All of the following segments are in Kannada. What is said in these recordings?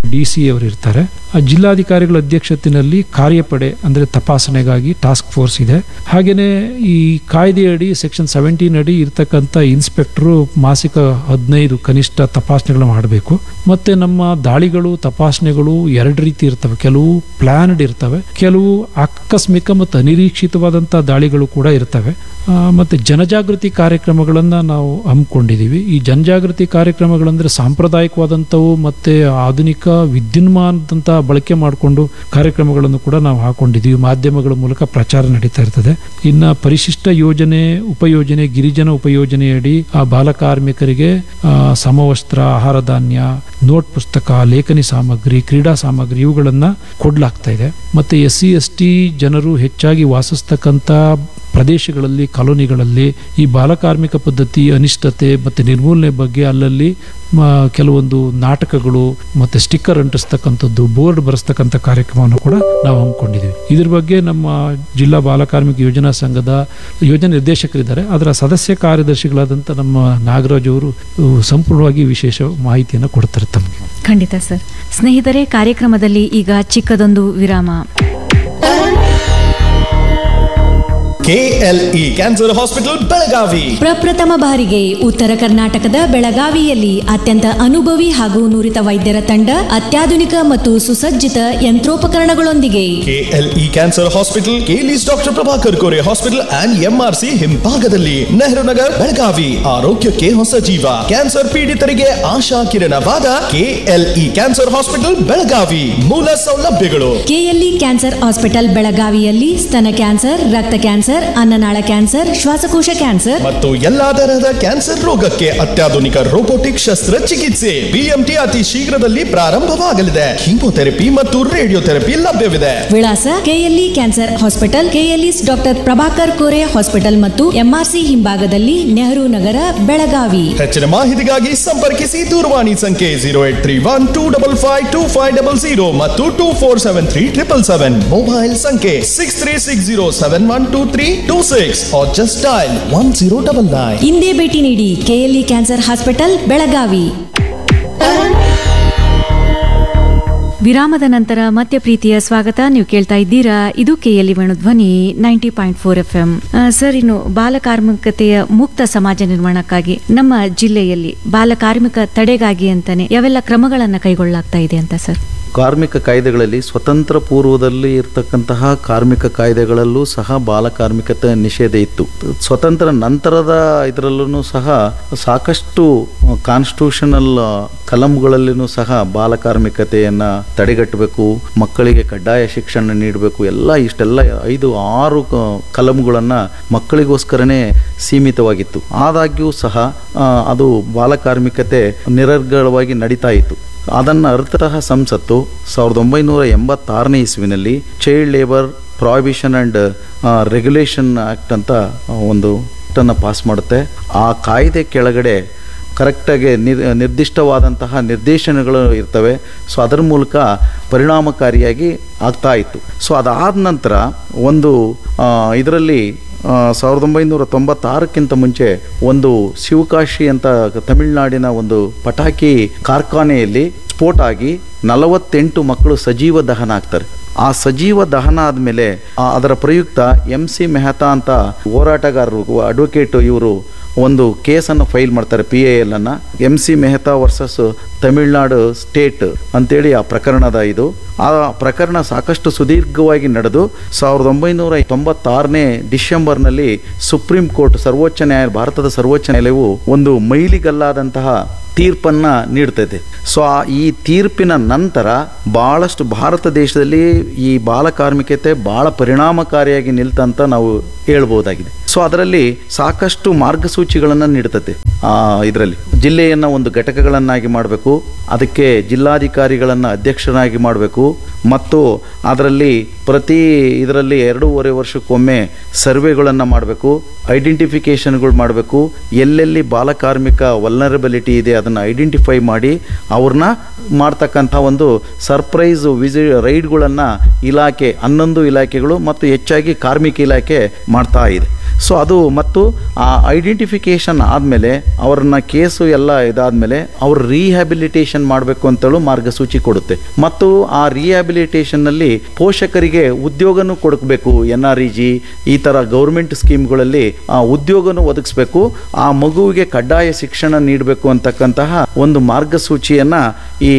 ಡಿ ಸಿ ಅವರು ಇರ್ತಾರೆ ಆ ಜಿಲ್ಲಾಧಿಕಾರಿಗಳ ಅಧ್ಯಕ್ಷತೆಯಲ್ಲಿ ಕಾರ್ಯಪಡೆ ಅಂದರೆ ತಪಾಸಣೆಗಾಗಿ ಟಾಸ್ಕ್ ಫೋರ್ಸ್ ಇದೆ ಹಾಗೆಯೇ ಈ ಕಾಯ್ದೆಯಡಿ ಸೆಕ್ಷನ್ ಸೆವೆಂಟೀನ್ ಅಡಿ ಇರ್ತಕ್ಕಂಥ ಇನ್ಸ್ಪೆಕ್ಟರು ಮಾಸಿಕ ಹದಿನೈದು ಕನಿಷ್ಠ ತಪಾಸಣೆಗಳು ಮಾಡಬೇಕು ಮತ್ತೆ ನಮ್ಮ ದಾಳಿಗಳು ತಪಾಸಣೆಗಳು ಎರಡು ರೀತಿ ಇರ್ತವೆ ಕೆಲವು ಪ್ಲಾನ್ಡ್ ಇರ್ತವೆ ಕೆಲವು ಆಕಸ್ಮಿಕ ಮತ್ತು ಅನಿರೀಕ್ಷಿತವಾದಂಥ ದಾಳಿಗಳು ಕೂಡ ಇರ್ತವೆ ಆ, ಮತ್ತೆ ಜನಜಾಗೃತಿ ಕಾರ್ಯಕ್ರಮಗಳನ್ನು ನಾವು ಹಮ್ಮಿಕೊಂಡಿದ್ದೀವಿ ಈ ಜನಜಾಗೃತಿ ಕಾರ್ಯಕ್ರಮಗಳಂದ್ರೆ ಸಾಂಪ್ರದಾಯಿಕವಾದಂಥವು ಮತ್ತೆ ಆಧುನಿಕ ವಿದ್ಯುನ್ಮಾನದಂಥ ಬಳಕೆ ಮಾಡಿಕೊಂಡು ಕಾರ್ಯಕ್ರಮಗಳನ್ನು ಕೂಡ ನಾವು ಹಾಕೊಂಡಿದ್ದೀವಿ ಮಾಧ್ಯಮಗಳ ಮೂಲಕ ಪ್ರಚಾರ ನಡೀತಾ ಇರ್ತದೆ ಇನ್ನು ಪರಿಶಿಷ್ಟ ಯೋಜನೆ ಉಪಯೋಜನೆ ಗಿರಿಜನ ಉಪಯೋಜನೆಯಡಿ ಆ ಬಾಲಕಾರ್ಮಿಕರಿಗೆ ಆ, ಸಮವಸ್ತ್ರ ಆಹಾರ ಧಾನ್ಯ ನೋಟ್ ಪುಸ್ತಕ ಲೇಖನಿ ಸಾಮಗ್ರಿ ಕ್ರೀಡಾ ಸಾಮಗ್ರಿ ಇವುಗಳನ್ನ ಕೊಡ್ಲಾಗ್ತಾ ಇದೆ ಮತ್ತೆ ಎಸ್ ಸಿ ಎಸ್ ಟಿ ಜನರು ಹೆಚ್ಚಾಗಿ ವಾಸಿಸ್ತಕ್ಕಂಥ ಪ್ರದೇಶಗಳಲ್ಲಿ ಕಾಲೋನಿಗಳಲ್ಲಿ ಈ ಬಾಲಕಾರ್ಮಿಕ ಪದ್ಧತಿ ಅನಿಷ್ಟತೆ ಮತ್ತು ನಿರ್ಮೂಲನೆ ಬಗ್ಗೆ ಅಲ್ಲಲ್ಲಿ ಮ, ಕೆಲವೊಂದು ನಾಟಕಗಳು ಮತ್ತು ಸ್ಟಿಕ್ಕರ್ ಅಂಟಿಸ್ತಕ್ಕಂಥದ್ದು ಬೋರ್ಡ್ ಬರೆಸ್ತಕ್ಕಂಥ ಕಾರ್ಯಕ್ರಮವನ್ನು ಕೂಡ ನಾವು ಹಮ್ಮಿಕೊಂಡಿದ್ದೀವಿ ಇದ್ರ ಬಗ್ಗೆ ನಮ್ಮ ಜಿಲ್ಲಾ ಬಾಲಕಾರ್ಮಿಕ ಯೋಜನಾ ಸಂಘದ ಯೋಜನಾ ನಿರ್ದೇಶಕರಿದ್ದಾರೆ ಅದರ ಸದಸ್ಯ ಕಾರ್ಯದರ್ಶಿಗಳಾದಂಥ ನಮ್ಮ ನಾಗರಾಜ್ ಅವರು ಅಹ್, ಸಂಪೂರ್ಣವಾಗಿ ವಿಶೇಷ ಮಾಹಿತಿಯನ್ನು ಕೊಡ್ತಾರೆ ತಮಗೆ ಖಂಡಿತ ಸರ್ ಸ್ನೇಹಿತರೆ ಕಾರ್ಯಕ್ರಮದಲ್ಲಿ ಈಗ ಚಿಕ್ಕದೊಂದು ವಿರಾಮ ಕೆಎಲ್ಇ ಕ್ಯಾನ್ಸರ್ ಹಾಸ್ಪಿಟಲ್ ಬೆಳಗಾವಿ ಪ್ರಪ್ರಥಮ ಬಾರಿಗೆ ಉತ್ತರ ಕರ್ನಾಟಕದ ಬೆಳಗಾವಿಯಲ್ಲಿ ಅತ್ಯಂತ ಅನುಭವಿ ಹಾಗೂ ನುರಿತ ವೈದ್ಯರ ತಂಡ ಅತ್ಯಾಧುನಿಕ ಮತ್ತು ಸುಸಜ್ಜಿತ ಯಂತ್ರೋಪಕರಣಗಳೊಂದಿಗೆ KLE cancer hospital KLE's doctor Prabhakar Kore hospital and MRC ಹಿಂಭಾಗದಲ್ಲಿ ನೆಹರು ನಗರ್ ಬೆಳಗಾವಿ ಆರೋಗ್ಯಕ್ಕೆ ಹೊಸ ಜೀವ ಕ್ಯಾನ್ಸರ್ ಪೀಡಿತರಿಗೆ ಆಶಾ ಕಿರಣವಾದ ಕೆಎಲ್ಇ ಕ್ಯಾನ್ಸರ್ ಹಾಸ್ಪಿಟಲ್ ಬೆಳಗಾವಿ ಮೂಲ ಸೌಲಭ್ಯಗಳು ಕೆಎಲ್ಇ ಕ್ಯಾನ್ಸರ್ ಹಾಸ್ಪಿಟಲ್ ಬೆಳಗಾವಿಯಲ್ಲಿ ಸ್ತನ ಕ್ಯಾನ್ಸರ್ ರಕ್ತ ಕ್ಯಾನ್ಸರ್ ಅನ್ನನಾಳ ಕ್ಯಾನ್ಸರ್ ಶ್ವಾಸಕೋಶ ಕ್ಯಾನ್ಸರ್ ಮತ್ತು ಎಲ್ಲಾ ತರಹದ ಕ್ಯಾನ್ಸರ್ ರೋಗಕ್ಕೆ ಅತ್ಯಾಧುನಿಕ ರೋಬೋಟಿಕ್ ಶಸ್ತ್ರಚಿಕಿತ್ಸೆ ಬಿಎಂಟಿ ಅತಿ ಶೀಘ್ರದಲ್ಲಿ ಪ್ರಾರಂಭವಾಗಲಿದೆ ಕೀಮೋಥೆರಪಿ ಮತ್ತು ರೇಡಿಯೋಥೆರಪಿ ಲಭ್ಯವಿದೆ ವಿಳಾಸ KLE cancer hospital KLE's doctor Prabhakar Kore hospital ಮತ್ತು ಎಂಆರ್ಸಿ ಹಿಂಭಾಗದಲ್ಲಿ ನೆಹರು ನಗರ ಬೆಳಗಾವಿ ಹೆಚ್ಚಿನ ಮಾಹಿತಿಗಾಗಿ ಸಂಪರ್ಕಿಸಿ ದೂರವಾಣಿ ಸಂಖ್ಯೆ zero eight three one two double five two five double zero ಮತ್ತು two four seven three triple seven mobile ಸಂಖ್ಯೆ six three six zero seven one two three two six just dial one zero double nine ಇಂದೇ ಭೇಟಿ ನೀಡಿ ಕೆಎಲ್ಇ ಕ್ಯಾನ್ಸರ್ ಹಾಸ್ಪಿಟಲ್ ಬೆಳಗಾವಿ ವಿರಾಮದ ನಂತರ ಮತ್ತೆ ಪ್ರೀತಿಯ ಸ್ವಾಗತ ನೀವು ಕೇಳ್ತಾ ಇದ್ದೀರಾ ಇದು KLE Dhwani ninety point four F M sir ಇನ್ನು ಬಾಲಕಾರ್ಮಿಕತೆಯ ಮುಕ್ತ ಸಮಾಜ ನಿರ್ಮಾಣಕ್ಕಾಗಿ ನಮ್ಮ ಜಿಲ್ಲೆಯಲ್ಲಿ ಬಾಲಕಾರ್ಮಿಕ ತಡೆಗಾಗಿ ಅಂತಾನೆ ಯಾವೆಲ್ಲ ಕ್ರಮಗಳನ್ನ ಕೈಗೊಳ್ಳಲಾಗ್ತಾ ಇದೆ ಅಂತ ಸರ್ ಕಾರ್ಮಿಕ ಕಾಯ್ದೆಗಳಲ್ಲಿ ಸ್ವತಂತ್ರ ಪೂರ್ವದಲ್ಲಿ ಇರತಕ್ಕಂತಹ ಕಾರ್ಮಿಕ ಕಾಯ್ದೆಗಳಲ್ಲೂ ಸಹ ಬಾಲಕಾರ್ಮಿಕತೆ ನಿಷೇಧ ಇತ್ತು ಸ್ವತಂತ್ರ ನಂತರದ ಇದರಲ್ಲೂ ಸಹ ಸಾಕಷ್ಟು ಕಾನ್ಸ್ಟಿಟ್ಯೂಷನಲ್ ಕಲಂಗಳಲ್ಲಿನೂ ಸಹ ಬಾಲಕಾರ್ಮಿಕತೆಯನ್ನು ತಡೆಗಟ್ಟಬೇಕು ಮಕ್ಕಳಿಗೆ ಕಡ್ಡಾಯ ಶಿಕ್ಷಣ ನೀಡಬೇಕು ಎಲ್ಲ ಇಷ್ಟೆಲ್ಲ ಐದು ಆರು ಕ- ಕಲಂಗಳನ್ನು ಮಕ್ಕಳಿಗೋಸ್ಕರನೇ ಸೀಮಿತವಾಗಿತ್ತು ಆದಾಗ್ಯೂ ಸಹ ಆ, ಅದು ಬಾಲಕಾರ್ಮಿಕತೆ ನಿರರ್ಗಳವಾಗಿ ನಡೀತಾ ಇತ್ತು ಅದನ್ನು ಅರ್ಥತಃ ಸಂಸತ್ತು ಸಾವಿರದ ಒಂಬೈನೂರ ಎಂಬತ್ತಾರನೇ ಇಸ್ವಿನಲ್ಲಿ child labour prohibition and regulation act ಅಂತ ಒಂದು ಆ್ಯಕ್ಟನ್ನು ಪಾಸ್ ಮಾಡುತ್ತೆ ಆ ಕಾಯ್ದೆ ಕೆಳಗಡೆ ಕರೆಕ್ಟಾಗಿ ನಿರ್ ನಿರ್ದಿಷ್ಟವಾದಂತಹ ನಿರ್ದೇಶನಗಳು ಇರ್ತವೆ ಸೊ ಅದರ ಮೂಲಕ ಪರಿಣಾಮಕಾರಿಯಾಗಿ ಆಗ್ತಾ ಇತ್ತು ಸೊ ಅದಾದ ನಂತರ ಒಂದು ಇದರಲ್ಲಿ ಸಾವಿರದ ಒಂಬೈನೂರ ತೊಂಬತ್ತಾರಕ್ಕಿಂತ ಮುಂಚೆ ಒಂದು ಶಿವಕಾಶಿ ಅಂತ ತಮಿಳುನಾಡಿನ ಒಂದು ಪಟಾಕಿ ಕಾರ್ಖಾನೆಯಲ್ಲಿ ಸ್ಫೋಟ ಆಗಿ ನಲವತ್ತೆಂಟು ಮಕ್ಕಳು ಸಜೀವ ದಹನ ಆಗ್ತಾರೆ ಆ ಸಜೀವ ದಹನ ಆದಮೇಲೆ ಅದರ ಪ್ರಯುಕ್ತ ಎಂ ಸಿ ಮೆಹ್ತಾ ಅಂತ ಹೋರಾಟಗಾರರು ಅಡ್ವೊಕೇಟ್ ಇವರು ಒಂದು ಕೇಸನ್ನು ಫೈಲ್ ಮಾಡ್ತಾರೆ ಪಿ ಎ ಎಲ್ ಅನ್ನು M C Mehta versus Tamil Nadu state ಅಂತೇಳಿ ಆ ಪ್ರಕರಣದ ಇದು ಆ ಪ್ರಕರಣ ಸಾಕಷ್ಟು ಸುದೀರ್ಘವಾಗಿ ನಡೆದು ಸಾವಿರದ ಒಂಬೈನೂರ ತೊಂಬತ್ತಾರನೇ ಡಿಸೆಂಬರ್ನಲ್ಲಿ ಸುಪ್ರೀಂ ಕೋರ್ಟ್ ಸರ್ವೋಚ್ಚ ನ್ಯಾಯ ಭಾರತದ ಸರ್ವೋಚ್ಚ ನ್ಯಾಯಾಲಯವು ಒಂದು ಮೈಲಿಗಲ್ಲಾದಂತಹ ತೀರ್ಪನ್ನ ನೀಡ್ತೈತೆ ಸೊ ಆ ಈ ತೀರ್ಪಿನ ನಂತರ ಬಹಳಷ್ಟು ಭಾರತ ದೇಶದಲ್ಲಿ ಈ ಬಾಲಕಾರ್ಮಿಕತೆ ಬಹಳ ಪರಿಣಾಮಕಾರಿಯಾಗಿ ನಿಲ್ತಂತ ನಾವು ಹೇಳ್ಬೋದಾಗಿದೆ ಸೊ ಅದರಲ್ಲಿ ಸಾಕಷ್ಟು ಮಾರ್ಗಸೂಚಿಗಳನ್ನು ನೀಡ್ತತೆ ಆ ಇದರಲ್ಲಿ ಜಿಲ್ಲೆಯನ್ನು ಒಂದು ಘಟಕಗಳನ್ನಾಗಿ ಮಾಡಬೇಕು ಅದಕ್ಕೆ ಜಿಲ್ಲಾಧಿಕಾರಿಗಳನ್ನು ಅಧ್ಯಕ್ಷರಾಗಿ ಮಾಡಬೇಕು ಮತ್ತು ಅದರಲ್ಲಿ ಪ್ರತಿ ಇದರಲ್ಲಿ ಎರಡೂವರೆ ವರ್ಷಕ್ಕೊಮ್ಮೆ ಸರ್ವೆಗಳನ್ನು ಮಾಡಬೇಕು ಐಡೆಂಟಿಫಿಕೇಷನ್ಗಳು ಮಾಡಬೇಕು ಎಲ್ಲೆಲ್ಲಿ ಬಾಲಕಾರ್ಮಿಕ ವಲ್ನರಬಿಲಿಟಿ ಇದೆ ಅದನ್ನು ಐಡೆಂಟಿಫೈ ಮಾಡಿ ಅವ್ರನ್ನ ಮಾಡ್ತಕ್ಕಂಥ ಒಂದು ಸರ್ಪ್ರೈಸ್ ವಿಸಿ ರೈಡ್ಗಳನ್ನು ಇಲಾಖೆ ಹನ್ನೊಂದು ಇಲಾಖೆಗಳು ಮತ್ತು ಹೆಚ್ಚಾಗಿ ಕಾರ್ಮಿಕ ಇಲಾಖೆ ಮಾಡ್ತಾ ಇದೆ ಸೊ ಅದು ಮತ್ತು ಆ ಐಡೆಂಟಿಫಿಕೇಶನ್ ಆದಮೇಲೆ ಅವ್ರನ್ನ ಕೇಸು ಎಲ್ಲ ಇದಾದ್ಮೇಲೆ ಅವ್ರ ರೀಹ್ಯಾಬಿಲಿಟೇಷನ್ ಮಾಡಬೇಕು ಅಂತೇಳು ಮಾರ್ಗಸೂಚಿ ಕೊಡುತ್ತೆ ಮತ್ತು ಆ ರಿಹ್ಯಾಬಿಲಿಟೇಷನ್ನಲ್ಲಿ ಪೋಷಕರಿಗೆ ಉದ್ಯೋಗನೂ ಕೊಡಬೇಕು ಎನ್ ಆರ್ ಇ ಜಿ ಈ ಥರ ಗೌರ್ಮೆಂಟ್ ಸ್ಕೀಮ್ಗಳಲ್ಲಿ ಆ ಉದ್ಯೋಗನೂ ಒದಗಿಸ್ಬೇಕು ಆ ಮಗುವಿಗೆ ಕಡ್ಡಾಯ ಶಿಕ್ಷಣ ನೀಡಬೇಕು ಅಂತಕ್ಕಂತಹ ಒಂದು ಮಾರ್ಗಸೂಚಿಯನ್ನ ಈ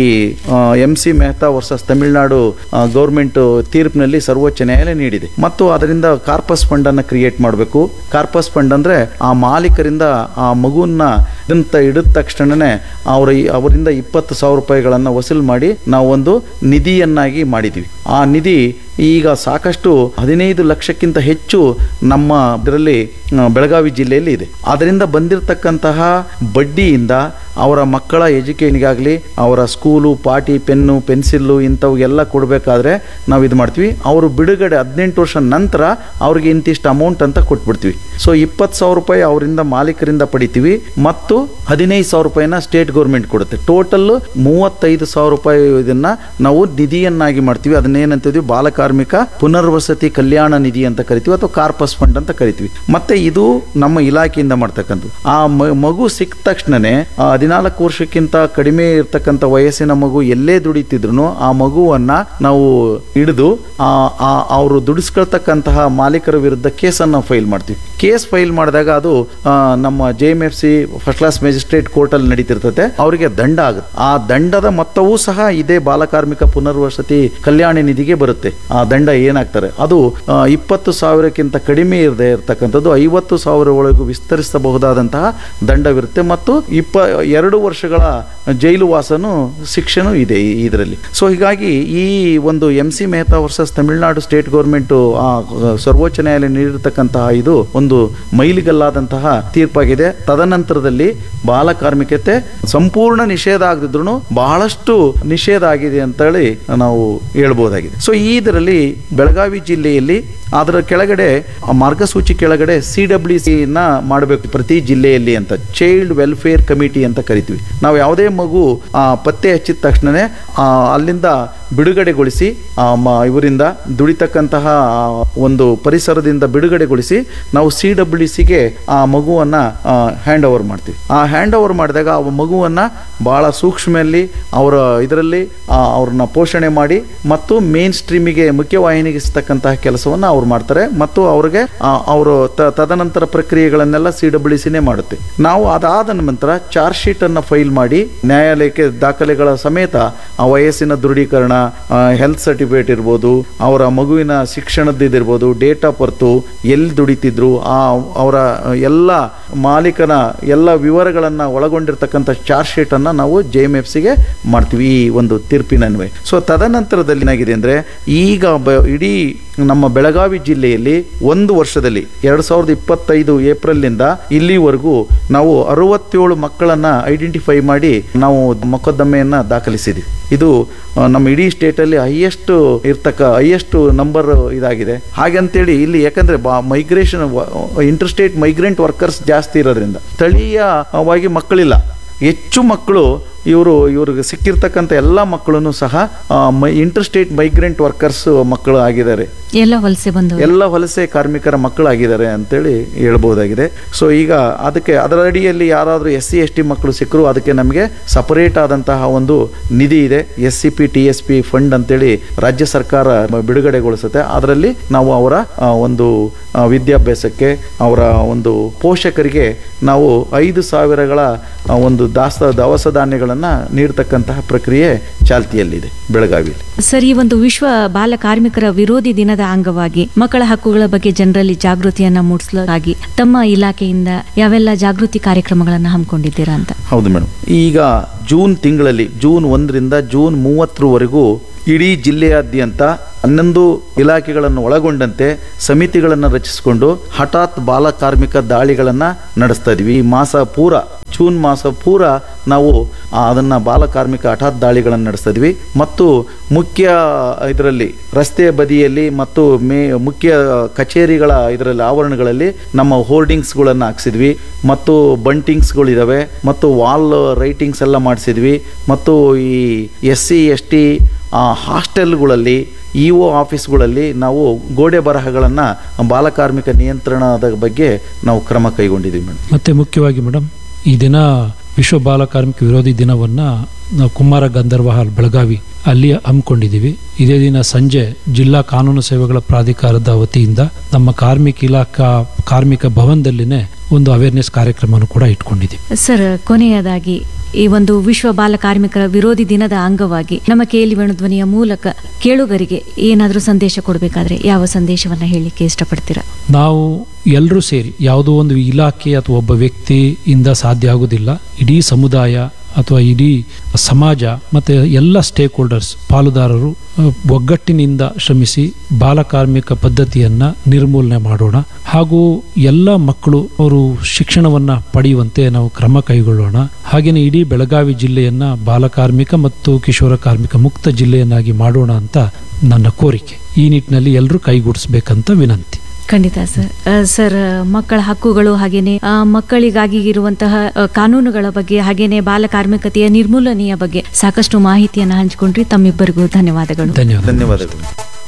M C Mehta versus Tamil Nadu government ತೀರ್ಪಿನಲ್ಲಿ ಸರ್ವೋಚ್ಚ ನ್ಯಾಯಾಲಯ ನೀಡಿದೆ ಮತ್ತು ಅದರಿಂದ ಕಾರ್ಪಸ್ ಫಂಡ್ ಅನ್ನ ಕ್ರಿಯೇಟ್ ಮಾಡಬೇಕು ಕಾರ್ಪಸ್ ಫಂಡ್ ಅಂದ್ರೆ ಆ ಮಾಲೀಕರಿಂದ ಆ ಮಗುವನ್ನ ಇದಂತ ಹಿಡಿದ ತಕ್ಷಣನೇ ಅವರ ಅವರಿಂದ ಇಪ್ಪತ್ತು ಸಾವಿರ ರೂಪಾಯಿಗಳನ್ನ ವಸೂಲು ಮಾಡಿ ನಾವು ಒಂದು ನಿಧಿಯನ್ನಾಗಿ ಮಾಡಿದ್ವಿ ಆ ನಿಧಿ ಈಗ ಸಾಕಷ್ಟು ಹದಿನೈದು ಲಕ್ಷಕ್ಕಿಂತ ಹೆಚ್ಚು ನಮ್ಮ ಇದರಲ್ಲಿ ಆ, ಬೆಳಗಾವಿ ಜಿಲ್ಲೆಯಲ್ಲಿ ಇದೆ ಅದರಿಂದ ಬಂದಿರತಕ್ಕಂತಹ ಬಡ್ಡಿಯಿಂದ ಅವರ ಮಕ್ಕಳ ಎಜುಕೇಷನ್ಗಾಗಲಿ ಅವರ ಸ್ಕೂಲು ಪಾಟಿ ಪೆನ್ನು ಪೆನ್ಸಿಲ್ಲು ಇಂಥವೆಲ್ಲ ಕೊಡಬೇಕಾದ್ರೆ ನಾವು ಇದು ಮಾಡ್ತೀವಿ ಅವರು ಬಿಡುಗಡೆ ಹದಿನೆಂಟು ವರ್ಷ ನಂತರ ಅವ್ರಿಗೆ ಇಂತಿಷ್ಟು ಅಮೌಂಟ್ ಅಂತ ಕೊಟ್ಬಿಡ್ತೀವಿ ಸೊ ಇಪ್ಪತ್ತು ಸಾವಿರ ರೂಪಾಯಿ ಅವರಿಂದ ಮಾಲೀಕರಿಂದ ಪಡಿತೀವಿ ಮತ್ತು ಹದಿನೈದು ಸಾವಿರ ರೂಪಾಯಿನ ಸ್ಟೇಟ್ ಗೌರ್ಮೆಂಟ್ ಕೊಡುತ್ತೆ ಟೋಟಲ್ ಮೂವತ್ತೈದು ಸಾವಿರ ರೂಪಾಯಿ ಇದನ್ನ ನಾವು ನಿಧಿಯನ್ನಾಗಿ ಮಾಡ್ತೀವಿ ಅದನ್ನೇನಂತೀವಿ ಬಾಲ ಕಾರ್ಮಿಕ ಪುನರ್ವಸತಿ ಕಲ್ಯಾಣ ನಿಧಿ ಅಂತ ಕರಿತೀವಿ ಅಥವಾ ಕಾರ್ಪಸ್ ಫಂಡ್ ಅಂತ ಕರಿತೀವಿ ಮತ್ತೆ ಇದು ನಮ್ಮ ಇಲಾಖೆಯಿಂದ ಮಾಡ್ತಕ್ಕಂಥದ್ದು ಆ ಮ- ಮಗು ಸಿಕ್ಕ ತಕ್ಷಣನೇ ಆ ಹದಿನಾಲ್ಕು ವರ್ಷಕ್ಕಿಂತ ಕಡಿಮೆ ಇರ್ತಕ್ಕಂಥ ವಯಸ್ಸಿನ ಮಗು ಎಲ್ಲೇ ದುಡಿತಿದ್ರು ಆ ಮಗುವನ್ನ ನಾವು ಹಿಡಿದು ಅವರು ದುಡಿಸ್ಕೊಳ್ತಕ್ಕಂತಹ ಮಾಲೀಕರ ವಿರುದ್ಧ ಕೇಸನ್ನು ಫೈಲ್ ಮಾಡ್ತೀವಿ ಕೇಸ್ ಫೈಲ್ ಮಾಡಿದಾಗ ಅದು ಆ, ನಮ್ಮ J M F C first class magistrate ಕೋರ್ಟಲ್ಲಿ ನಡೀತಿರ್ತದೆ ಅವರಿಗೆ ದಂಡ ಆಗುತ್ತೆ ಆ ದಂಡದ ಮೊತ್ತವೂ ಸಹ ಇದೇ ಬಾಲಕಾರ್ಮಿಕ ಪುನರ್ವಸತಿ ಕಲ್ಯಾಣ ನಿಧಿಗೆ ಬರುತ್ತೆ ಆ ದಂಡ ಏನಾಗ್ತಾರೆ ಅದು ಆ, ಇಪ್ಪತ್ತು ಸಾವಿರಕ್ಕಿಂತ ಕಡಿಮೆ ಇರದೆ ಇರತಕ್ಕಂಥದ್ದು ಐವತ್ತು ಸಾವಿರ ಒಳಗೂ ವಿಸ್ತರಿಸಬಹುದಾದಂತಹ ದಂಡವಿರುತ್ತೆ ಮತ್ತು ಇಪ್ಪ ಎರಡು ವರ್ಷಗಳ ಜೈಲು ವಾಸನು ಶಿಕ್ಷೆನೂ ಇದೆ ಇದರಲ್ಲಿ ಸೊ ಹೀಗಾಗಿ ಈ ಒಂದು M C Mehta versus Tamil Nadu state government ಆ ಸರ್ವೋಚ್ಚ ನ್ಯಾಯಾಲಯ ನೀಡಿರ್ತಕ್ಕಂತಹ ಇದು ಒಂದು ಮೈಲಿಗಲ್ಲಾದಂತಹ ತೀರ್ಪಾಗಿದೆ ತದನಂತರದಲ್ಲಿ ಬಾಲ ಕಾರ್ಮಿಕತೆ ಸಂಪೂರ್ಣ ನಿಷೇಧ ಆಗದಿದ್ರು ಬಹಳಷ್ಟು ನಿಷೇಧ ಆಗಿದೆ ಅಂತೇಳಿ ನಾವು ಹೇಳ್ಬೋದಾಗಿದೆ ಸೊ ಈ ಇದರಲ್ಲಿ ಬೆಳಗಾವಿ ಜಿಲ್ಲೆಯಲ್ಲಿ ಅದರ ಕೆಳಗಡೆ ಆ ಮಾರ್ಗಸೂಚಿ ಕೆಳಗಡೆ ಸಿ ಡಬ್ಲ್ಯೂ ಸಿ ನ ಮಾಡಬೇಕು ಪ್ರತಿ ಜಿಲ್ಲೆಯಲ್ಲಿ ಅಂತ ಚೈಲ್ಡ್ ವೆಲ್ಫೇರ್ ಕಮಿಟಿ ಅಂತ ಕರಿತೀವಿ ನಾವು ಯಾವುದೇ ಮಗು ಆ, ಪತ್ತೆ ಹಚ್ಚಿದ ತಕ್ಷಣನೇ ಆ, ಅಲ್ಲಿಂದ ಬಿಡುಗಡೆಗೊಳಿಸಿ ಆ, ಮ- ಇವರಿಂದ ದುಡಿತಕ್ಕಂತಹ ಆ, ಒಂದು ಪರಿಸರದಿಂದ ಬಿಡುಗಡೆಗೊಳಿಸಿ ನಾವು ಸಿ ಡಬ್ಲ್ಯೂ ಸಿಗೆ ಆ ಮಗುವನ್ನ ಹ್ಯಾಂಡ್ ಓವರ್ ಮಾಡ್ತೀವಿ ಆ ಹ್ಯಾಂಡ್ ಓವರ್ ಮಾಡಿದಾಗ ಆ ಮಗುವನ್ನ ಬಹಳ ಸೂಕ್ಷ್ಮೆಯಲ್ಲಿ ಅವರ ಇದರಲ್ಲಿ ಅವ್ರನ್ನ ಪೋಷಣೆ ಮಾಡಿ ಮತ್ತು ಮೇನ್ ಸ್ಟ್ರೀಮಿಗೆ ಮುಖ್ಯವಾಹಿನಿಗಿಸ್ತಕ್ಕಂತಹ ಕೆಲಸವನ್ನು ಅವ್ರು ಮಾಡ್ತಾರೆ ಮತ್ತು ಅವ್ರಿಗೆ ಅವರು ತದನಂತರ ಪ್ರಕ್ರಿಯೆಗಳನ್ನೆಲ್ಲ ಸಿ ಡಬ್ಲ್ಯೂ ಸಿನೇ ಮಾಡುತ್ತೆ ನಾವು ಅದಾದ ನಂತರ ಚಾರ್ಜ್ ಶೀಟ್ ಅನ್ನ ಫೈಲ್ ಮಾಡಿ ನ್ಯಾಯಾಲಯಕ್ಕೆ ದಾಖಲೆಗಳ ಸಮೇತ ಆ ವಯಸ್ಸಿನ ದೃಢೀಕರಣ ಹೆಲ್ತ್ ಸರ್ಟಿಫಿಕೇಟ್ ಇರ್ಬೋದು ಅವರ ಮಗುವಿನ ಶಿಕ್ಷಣದ್ದಿರ್ಬೋದು ಡೇಟ್ ಆಫ್ ಬರ್ತು ಎಲ್ಲಿ ದುಡಿತಿದ್ರು ಆ ಅವರ ಎಲ್ಲ ಮಾಲೀಕನ ಎಲ್ಲ ವಿವರಗಳನ್ನು ಒಳಗೊಂಡಿರ್ತಕ್ಕಂಥ ಚಾರ್ಜ್ ಶೀಟ್ ಅನ್ನ ನಾವು ಜೆ ಎಮ್ ಎಫ್ ಸಿಗೆ ಮಾಡ್ತೀವಿ ಈ ಒಂದು ತೀರ್ಪಿನನ್ವಯ ಸೊ ತದನಂತರದಲ್ಲಿ ಏನಾಗಿದೆ ಅಂದ್ರೆ ಈಗ ಬ- ಇಡೀ ನಮ್ಮ ಬೆಳಗಾವಿ ಜಿಲ್ಲೆಯಲ್ಲಿ ಒಂದು ವರ್ಷದಲ್ಲಿ ಎರಡ್ ಸಾವಿರದ ಇಪ್ಪತ್ತೈದು ಏಪ್ರಿಲ್ನಿಂದ ಇಲ್ಲಿವರೆಗೂ ನಾವು ಅರವತ್ತೇಳು ಮಕ್ಕಳನ್ನ ಐಡೆಂಟಿಫೈ ಮಾಡಿ ನಾವು ಮೊಕದ್ದಮೆಯನ್ನ ದಾಖಲಿಸಿದ್ವಿ ಇದು ಆ, ನಮ್ಮ ಇಡೀ ಸ್ಟೇಟಲ್ಲಿ ಹೈಯೆಸ್ಟ್ ಇರ್ತಕ್ಕ ಹೈಯೆಸ್ಟ್ ನಂಬರ್ ಇದಾಗಿದೆ ಹಾಗಂತೇಳಿ ಇಲ್ಲಿ ಯಾಕಂದ್ರೆ migration inter state migrant workers ಜಾಸ್ತಿ ಇರೋದ್ರಿಂದ ಸ್ಥಳೀಯವಾಗಿ ಮಕ್ಕಳಿಲ್ಲ ಹೆಚ್ಚು ಮಕ್ಕಳು ಇವರು ಇವ್ರಿಗೆ ಸಿಕ್ಕಿರ್ತಕ್ಕಂಥ ಎಲ್ಲ ಮಕ್ಕಳನ್ನು ಸಹ ಇಂಟರ್ ಸ್ಟೇಟ್ ಮೈಗ್ರೆಂಟ್ ವರ್ಕರ್ಸ್ ಮಕ್ಕಳು ಆಗಿದ್ದಾರೆ ಎಲ್ಲ ವಲಸೆ ಬಂದು ಎಲ್ಲ ವಲಸೆ ಕಾರ್ಮಿಕರ ಮಕ್ಕಳಾಗಿದ್ದಾರೆ ಅಂತೇಳಿ ಹೇಳ್ಬೋದಾಗಿದೆ ಸೊ ಈಗ ಅದಕ್ಕೆ ಅದರ ಅಡಿಯಲ್ಲಿ ಯಾರಾದರೂ ಎಸ್ ಸಿ ಎಸ್ ಟಿ ಮಕ್ಕಳು ಸಿಕ್ಕರು ಅದಕ್ಕೆ ನಮಗೆ ಸಪರೇಟ್ ಆದಂತಹ ಒಂದು ನಿಧಿ ಇದೆ S C P T S P fund ಅಂತೇಳಿ ರಾಜ್ಯ ಸರ್ಕಾರ ಬಿಡುಗಡೆಗೊಳಿಸುತ್ತೆ ಅದರಲ್ಲಿ ನಾವು ಅವರ ಆ, ಒಂದು ಆ, ವಿದ್ಯಾಭ್ಯಾಸಕ್ಕೆ ಅವರ ಒಂದು ಪೋಷಕರಿಗೆ ನಾವು ಐದು ಸಾವಿರಗಳ ಆ, ಒಂದು ದಾಸ ದವಸ ಧಾನ್ಯಗಳನ್ನು ನೀಡ್ತಕ್ಕಂತಹ ಪ್ರಕ್ರಿಯೆ ಚಾಲ್ತಿಯಲ್ಲಿದೆ ಬೆಳಗಾವಿಯಲ್ಲಿ ಸರ್ ಈ ಒಂದು ವಿಶ್ವ ಬಾಲ ಕಾರ್ಮಿಕರ ವಿರೋಧಿ ದಿನದ ಅಂಗವಾಗಿ ಮಕ್ಕಳ ಹಕ್ಕುಗಳ ಬಗ್ಗೆ ಜನರಲ್ಲಿ ಜಾಗೃತಿಯನ್ನ ಮೂಡಿಸಲಾಗಿ ತಮ್ಮ ಇಲಾಖೆಯಿಂದ ಯಾವೆಲ್ಲ ಜಾಗೃತಿ ಕಾರ್ಯಕ್ರಮಗಳನ್ನ ಹಮ್ಮಿಕೊಂಡಿದ್ದೀರಾ ಅಂತ ಹೌದು ಮೇಡಮ್ ಈಗ ಜೂನ್ ತಿಂಗಳಲ್ಲಿ ಜೂನ್ ಒಂದರಿಂದ ಜೂನ್ ಮೂವತ್ತರವರೆಗೂ ಇಡೀ ಜಿಲ್ಲೆಯಾದ್ಯಂತ ಹನ್ನೊಂದು ಇಲಾಖೆಗಳನ್ನು ಒಳಗೊಂಡಂತೆ ಸಮಿತಿಗಳನ್ನು ರಚಿಸಿಕೊಂಡು ಹಠಾತ್ ಬಾಲ ಕಾರ್ಮಿಕ ದಾಳಿಗಳನ್ನು ನಡೆಸ್ತಾ ಇದ್ವಿ ಈ ಮಾಸ ಪೂರ ಜೂನ್ ಮಾಸ ಪೂರ ನಾವು ಆ, ಅದನ್ನ ಬಾಲ ಕಾರ್ಮಿಕ ಹಠಾತ್ ದಾಳಿಗಳನ್ನು ನಡೆಸ್ತಾ ಇದ್ವಿ ಮತ್ತು ಮುಖ್ಯ ಇದರಲ್ಲಿ ರಸ್ತೆಯ ಬದಿಯಲ್ಲಿ ಮತ್ತು ಮೇ ಮುಖ್ಯ ಕಚೇರಿಗಳ ಇದರಲ್ಲಿ ಆವರಣಗಳಲ್ಲಿ ನಮ್ಮ ಹೋರ್ಡಿಂಗ್ಸ್ಗಳನ್ನು ಹಾಕ್ಸಿದ್ವಿ ಮತ್ತು ಬಂಟಿಂಗ್ಸ್ಗಳಿದಾವೆ ಮತ್ತು ವಾಲ್ ರೈಟಿಂಗ್ಸ್ ಎಲ್ಲ ಮಾಡಿಸಿದ್ವಿ ಮತ್ತು ಈ ಎಸ್ ಸಿ ಎಸ್ ಟಿ ಹಾಸ್ಟೆಲ್ಗಳಲ್ಲಿ ಇ ಒ ಆಫೀಸ್ಗಳಲ್ಲಿ ನಾವು ಗೋಡೆ ಬರಹಗಳನ್ನು ಬಾಲಕಾರ್ಮಿಕ ನಿಯಂತ್ರಣದ ಬಗ್ಗೆ ನಾವು ಕ್ರಮ ಕೈಗೊಂಡಿದ್ದೀವಿ ಮೇಡಮ್ ಮತ್ತೆ ಮುಖ್ಯವಾಗಿ ಮೇಡಮ್ ಈ ದಿನ ವಿಶ್ವ ಬಾಲ ಕಾರ್ಮಿಕ ವಿರೋಧಿ ದಿನವನ್ನ ನಾವು ಕುಮಾರ ಗಂಧರ್ವ ಹಾಲ್ ಬೆಳಗಾವಿ ಅಲ್ಲಿ ಹಮ್ಮಿಕೊಂಡಿದ್ದೀವಿ ಇದೇ ದಿನ ಸಂಜೆ ಜಿಲ್ಲಾ ಕಾನೂನು ಸೇವೆಗಳ ಪ್ರಾಧಿಕಾರದ ವತಿಯಿಂದ ನಮ್ಮ ಕಾರ್ಮಿಕ ಇಲಾಖಾ ಕಾರ್ಮಿಕ ಭವನದಲ್ಲಿನೇ ಒಂದು ಅವೇರ್ನೆಸ್ ಕಾರ್ಯಕ್ರಮವನ್ನು ಕೂಡ ಇಟ್ಕೊಂಡಿದ್ದೀವಿ ಸರ್ ಕೊನೆಯದಾಗಿ ಈ ಒಂದು ವಿಶ್ವ ಬಾಲ ಕಾರ್ಮಿಕರ ವಿರೋಧಿ ದಿನದ ಅಂಗವಾಗಿ ನಮ್ಮ ಕೇಳಿ ಧ್ವನಿಯ ಮೂಲಕ ಕೇಳುಗರಿಗೆ ಏನಾದರೂ ಸಂದೇಶ ಕೊಡಬೇಕಾದ್ರೆ ಯಾವ ಸಂದೇಶವನ್ನ ಹೇಳಲಿಕ್ಕೆ ಇಷ್ಟಪಡ್ತೀರಾ ನಾವು ಎಲ್ಲರೂ ಸೇರಿ ಯಾವುದೋ ಒಂದು ಇಲಾಖೆ ಅಥವಾ ಒಬ್ಬ ವ್ಯಕ್ತಿಯಿಂದ ಸಾಧ್ಯ ಆಗುವುದಿಲ್ಲ ಇಡೀ ಸಮುದಾಯ ಅಥವಾ ಇಡೀ ಸಮಾಜ ಮತ್ತು ಎಲ್ಲ ಸ್ಟೇಕ್ ಹೋಲ್ಡರ್ಸ್ ಪಾಲುದಾರರು ಅ, ಒಗ್ಗಟ್ಟಿನಿಂದ ಶ್ರಮಿಸಿ ಬಾಲಕಾರ್ಮಿಕ ಪದ್ಧತಿಯನ್ನ ನಿರ್ಮೂಲನೆ ಮಾಡೋಣ ಹಾಗೂ ಎಲ್ಲ ಮಕ್ಕಳು ಅವರು ಶಿಕ್ಷಣವನ್ನ ಪಡೆಯುವಂತೆ ನಾವು ಕ್ರಮ ಕೈಗೊಳ್ಳೋಣ ಹಾಗೆಯೇ ಇಡೀ ಬೆಳಗಾವಿ ಜಿಲ್ಲೆಯನ್ನ ಬಾಲಕಾರ್ಮಿಕ ಮತ್ತು ಕಿಶೋರ ಕಾರ್ಮಿಕ ಮುಕ್ತ ಜಿಲ್ಲೆಯನ್ನಾಗಿ ಮಾಡೋಣ ಅಂತ ನನ್ನ ಕೋರಿಕೆ ಈ ನಿಟ್ಟಿನಲ್ಲಿ ಎಲ್ಲರೂ ಕೈಗೂಡಿಸ್ಬೇಕಂತ ವಿನಂತಿ ಖಂಡಿತ ಸರ್ ಆ, ಸರ್ ಮಕ್ಕಳ ಹಕ್ಕುಗಳು ಹಾಗೇನೆ ಆ, ಮಕ್ಕಳಿಗಾಗಿ ಇರುವಂತಹ ಆ, ಕಾನೂನುಗಳ ಬಗ್ಗೆ ಹಾಗೇನೆ ಬಾಲ ಕಾರ್ಮಿಕತೆಯ ನಿರ್ಮೂಲನೆಯ ಬಗ್ಗೆ ಸಾಕಷ್ಟು ಮಾಹಿತಿಯನ್ನು ಹಂಚಿಕೊಂಡ್ರಿ ತಮ್ಮಿಬ್ಬರಿಗೂ ಧನ್ಯವಾದಗಳು ಧನ್ಯವಾದ ಧನ್ಯವಾದಗಳು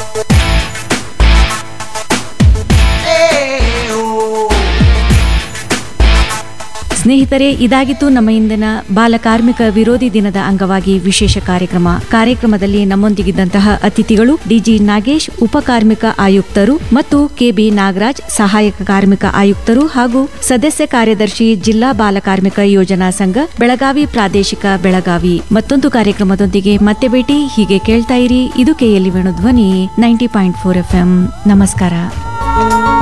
ಸ್ನೇಹಿತರೆ ಇದಾಗಿತ್ತು ನಮ್ಮ ಇಂದಿನ ಬಾಲ ಕಾರ್ಮಿಕ ವಿರೋಧಿ ದಿನದ ಅಂಗವಾಗಿ ವಿಶೇಷ ಕಾರ್ಯಕ್ರಮ ಕಾರ್ಯಕ್ರಮದಲ್ಲಿ ನಮ್ಮೊಂದಿಗಿದ್ದಂತಹ ಅತಿಥಿಗಳು ಡಿಜಿ ನಾಗೇಶ್ ಉಪ ಕಾರ್ಮಿಕ ಆಯುಕ್ತರು ಮತ್ತು ಕೆಬಿ ನಾಗರಾಜ್ ಸಹಾಯಕ ಕಾರ್ಮಿಕ ಆಯುಕ್ತರು ಹಾಗೂ ಸದಸ್ಯ ಕಾರ್ಯದರ್ಶಿ ಜಿಲ್ಲಾ ಬಾಲ ಕಾರ್ಮಿಕ ಯೋಜನಾ ಸಂಘ ಬೆಳಗಾವಿ ಪ್ರಾದೇಶಿಕ ಬೆಳಗಾವಿ ಮತ್ತೊಂದು ಕಾರ್ಯಕ್ರಮದೊಂದಿಗೆ ಮತ್ತೆ ಭೇಟಿ ಹೀಗೆ ಕೇಳ್ತಾ ಇರಿ ಇದು ಕೆಎಲ್ಇ ವೇಣು ಧ್ವನಿ ನೈಂಟಿ ಪಾಯಿಂಟ್ ಫೋರ್ ಎಫ್ ನಮಸ್ಕಾರ